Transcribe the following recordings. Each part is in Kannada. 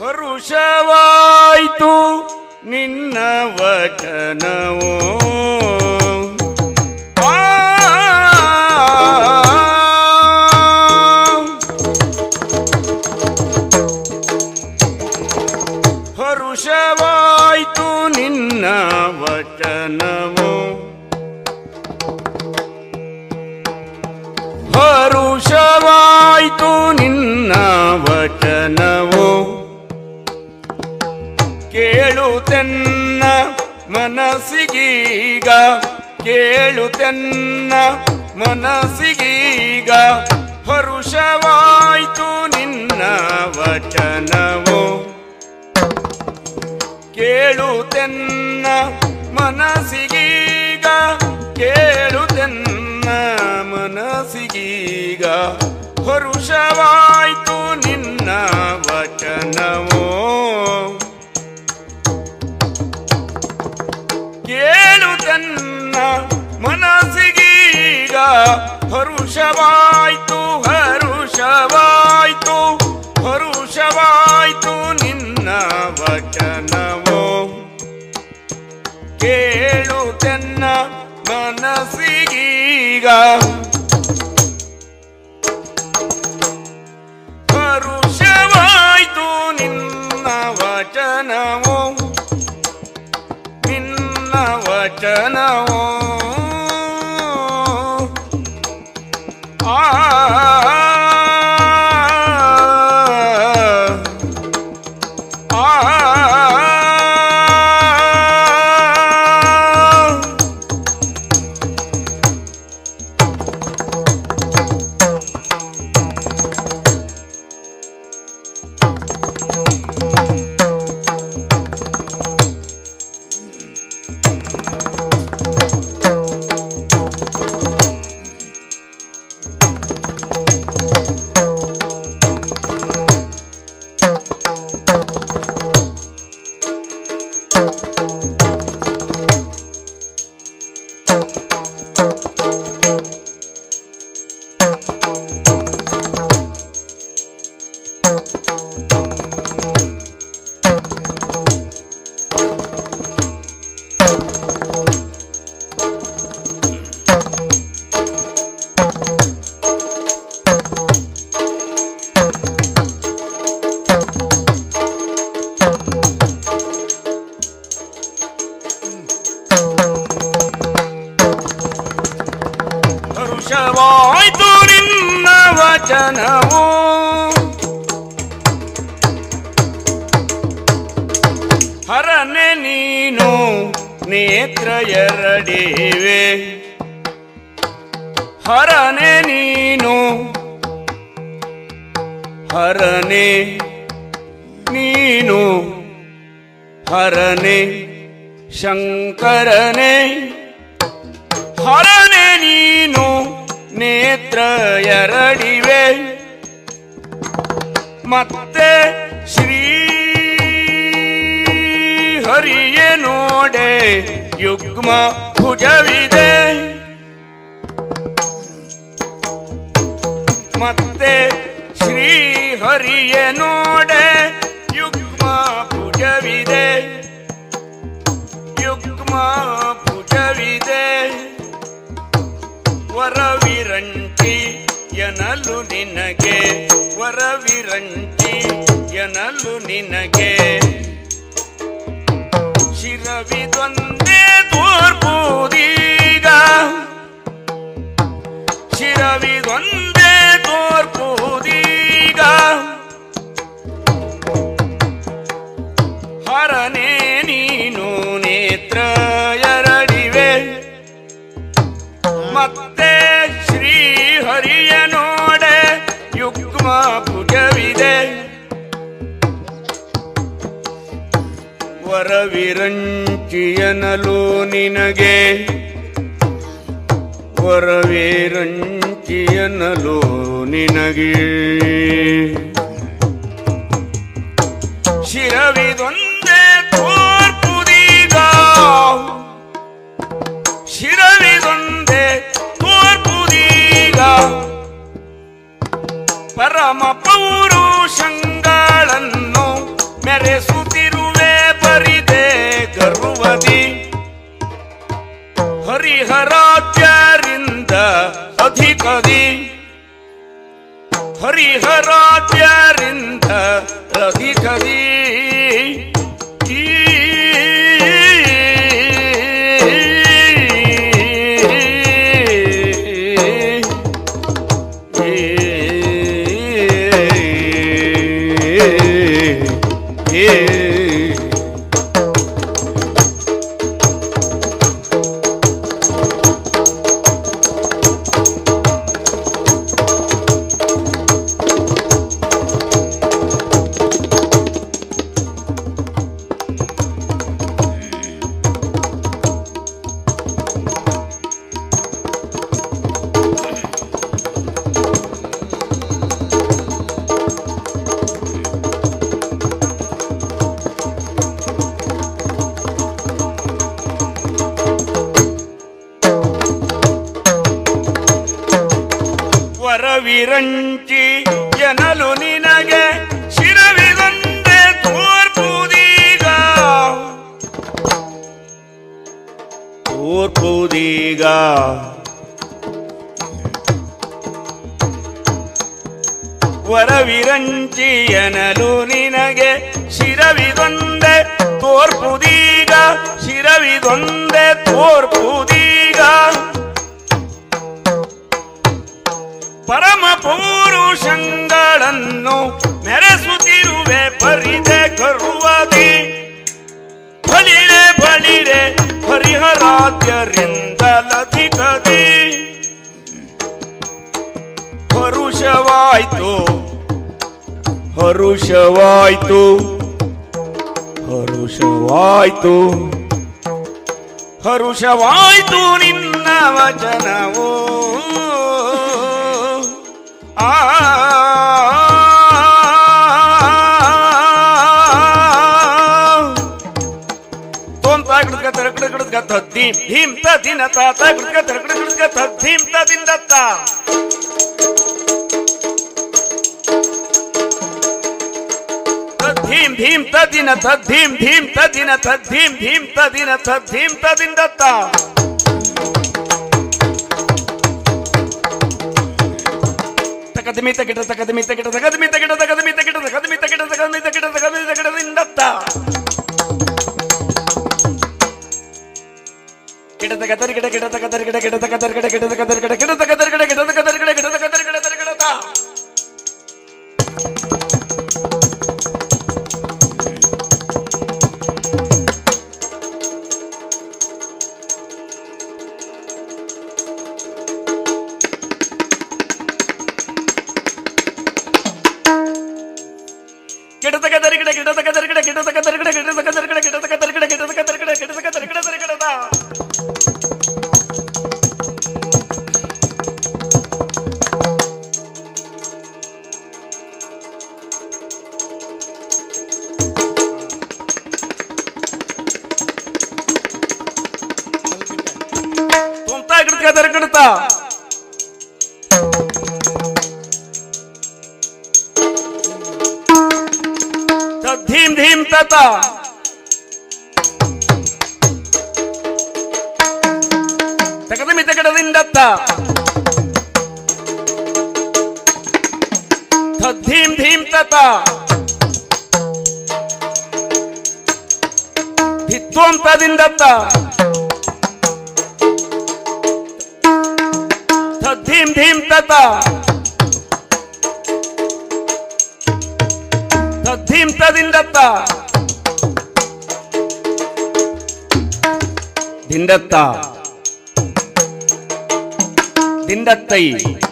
ಪರುಷವಾಯ್ತು ನಿನ್ನ ವಚನವೋ ಆ ಹರುಷವಾಯ್ತು ನಿನ್ನ ವಚನವೋ ಹರುಷವಾಯ್ತು ನಿನ್ನ ವಚನವೋ ಕೇಳುತ್ತೆನ್ನ ಮನಸ್ಸಿಗೀಗ ಕೇಳುತ್ತೆನ್ನ ಮನಸ್ಸಿಗೀಗ ಹರುಷವಾಯ್ತು ನಿನ್ನ ವಚನವೋ ಕೇಳುತ್ತೆನ್ನ ಮನಸ್ಸಿಗೀಗ ಕೇಳುತ್ತೆನ್ನ ಮನಸ್ಸಿಗೀಗ ಹರುಷವಾಯ್ತು ನಿನ್ನ ವಚನವೋ ಕೇಳುತ್ತನ್ನ ಮನಸ್ಸಿಗೀಗ ಹರುಷವಾಯ್ತು ಹರುಷವಾಯ್ತು ಹರುಷವಾಯ್ತು ನಿನ್ನ ವಚನವೋ ಕೇಳುತ್ತನ್ನ ಮನಸ್ಸಿಗೀಗ ಹರುಷವಾಯ್ತು ನಿನ್ನ ವಚನವೋ ನಿನ್ನ ವಚನವೋ ಆ ಆ ಹರುಷವಾಯ್ತು ನಿನ್ನ ವಚನವು ಹರನೆ ನೀನು ನೇತ್ರ ಎರಡಿವೆ ಹರನೆ ನೀನು ಹರನೆ ನೀನು ಹರನೆ ಶಂಕರನೇ ಹರನೆ ನೀನು ನೇತ್ರ ಎರಡಿವೆ ಮತ್ತೆ ಶ್ರೀ ಹರಿಯ ನೋಡೆ ಯುಗ್ಮ ಭುಜವಿದೆ ಮತ್ತೆ ಶ್ರೀ ಹರಿಯ ನೋಡೆ ಯುಗ್ಮ ಭುಜವಿದೆ ಯುಗ್ಮ ಭುಜವಿದೆ ವರವಿರಂಟಿ ಎನಲು ನಿನಗೆ ವರವಿರಂಟಿ ಎನಲು ನಿನಗೆ ಶಿರವಿದೊಂದೇ ತೋರ್ಪುದೀಗ ಶಿರವಿದೊಂದೇ ತೋರ್ಪುದೀಗ ಹರನೇ ನೀನು ನೇತ್ರ ಎರಡಿವೆ ಮತ್ತೆ ಶ್ರೀ ಹರಿಯ ನೋಡೆ ಯುಗ್ಮ ಭುಜವಿದೆ ವರವಿರಂಚಿಯನಲು ನಿನಗೆ ವರವಿರಂಚಿಯನಲು ನಿನಗೆ ಶಿರವಿದೊಂದೇ ತೋರ್ಪುದೀಗ ಶಿರವಿದೊಂದೇ ತೋರ್ಪುದೀಗ ಪರಮ ಪೌರುಷಂಗಳನ್ನು ಮೆರೆಸುತ್ತಿರುವೆ ಬರಿದೆ ಗರ್ವದಿ ಹರಿಹರಾತ್ಯರಿಂದ ಅಧಿಕದಿ ಹರಿಹರಾತ್ಯರಿಂದ ಅಧಿಕದಿ ಈ ವರವಿರಂಚಿ ಎನಲು ನಿನಗೆ ಶಿರವಿದೊಂದೆ ತೋರ್ಪುದೀಗ ತೋರ್ಪುದೀಗ ವರವಿರಂಚಿ ಎನಲು ನಿನಗೆ ಶಿರವಿದೊಂದೆ ತೋರ್ಪುದೀಗ ಶಿರವಿದೊಂದೆ ತೋರ್ಪುದೀಗ ಪರಮ ಪೌರುಷಗಳನ್ನು ಮೆರೆಸುತ್ತಿರುವೆ ಪರಿದೆ ಕರುವದಿ ಬಳಿರೆ ಬಳಿರೆ ಹರಿಹರಾದ್ಯರಿಂದ ಲಧಿಕದಿ ಹರುಷವಾಯ್ತು ಹರುಷವಾಯ್ತು ಹರುಷವಾಯ್ತು ಹರುಷವಾಯ್ತು ನಿನ್ನ ವಚನವು ಆ ತೋಂತ ಕೃತ್ಕ ತರಕಡ ಕೃತ್ಕ ತದ್ದೀಂ ಧೀಂ ತದಿನ ತಾತ ಕೃತ್ಕ ತರಕಡ ಕೃತ್ಕ ತದ್ದೀಂ ತದಿಂದತ್ತ ತದ್ದೀಂ ಧೀಂ ತದಿನ ತದ್ದೀಂ ಧೀಂ ತದಿನ ತದ್ದೀಂ ಧೀಂ ತದಿನ ತದ್ದೀಂ ತದಿಂದತ್ತ ತಕದಮಿ ತಗಿಟ ತಕದಮಿ ತಗಿಟ ತಕದಮಿ ತಗಿಟ ತಕದಮಿ ತಗಿಟ ತಕದಮಿ ತಗಿಟ ತಕದಮಿ ತಗಿಟ ತಕದಮಿ ತಗಿಟದಿಂದತ್ತ ಗಿಡ ತಕ ತರಿ ಗಿಡ ಗಿಡ ತಕ ತರಿ ಗಿಡ ಗಿಡ ತಕ ತರಿ ಗಿಡ ಗಿಡ ತಕ ತರಿ ಗಿಡ ಗಿಡ ತಕ ತರಿ ಗಿಡ ಗಿಡ ತಕ ತರಿ ಗಿಡ ಗಿಡ ತಕ ತರಿ ಗಿಡ ತರಿ ಗಿಡ ತ ಗಿಡ ತಕ ತರಿ ಗಿಡ ಗಿಡ ತಕ ತರಿ ಗಿಡ ಗಿಡ ತಕ ತರಿ ಗಿಡ ಗಿಡ ತಕ ತರಿ ಗಿಡ ಗಿಡ ತಕ ತರಿ ಗಿಡ ಗಿಡ ತಕ ತರಿ ಗಿಡ ಗಿಡ ತಕ ತರಿ ಗಿಡ ತರಿ ಗಿಡ ತ ತುಂಬ್ತಾ ಗಿಡಕ ತರಿ ಗಿಡತ ಧೀಂ ಧೀಂ ತತ ತಕದಮಿ ತಕಡದಿಂದತ್ತ ಧೀಂ ಧೀಂ ತತ ಧಿತ್ವಂತದಿಂದತ್ತ ಧೀಂ ಧೀಂ ತತ ಧೀಂ ತದಿಂದತ್ತ ದಿಂದತ್ತ ದಿಂದತ್ತೈ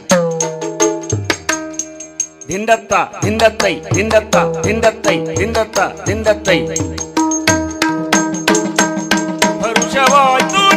ದಿಂದತ್ತ ದಿಂದತ್ತೈ ದಿಂದತ್ತ ದಿಂದತ್ತೈ ದಿಂದತ್ತ ದಿಂದತ್ತೈ ಹರುಷವಾಯ್ತು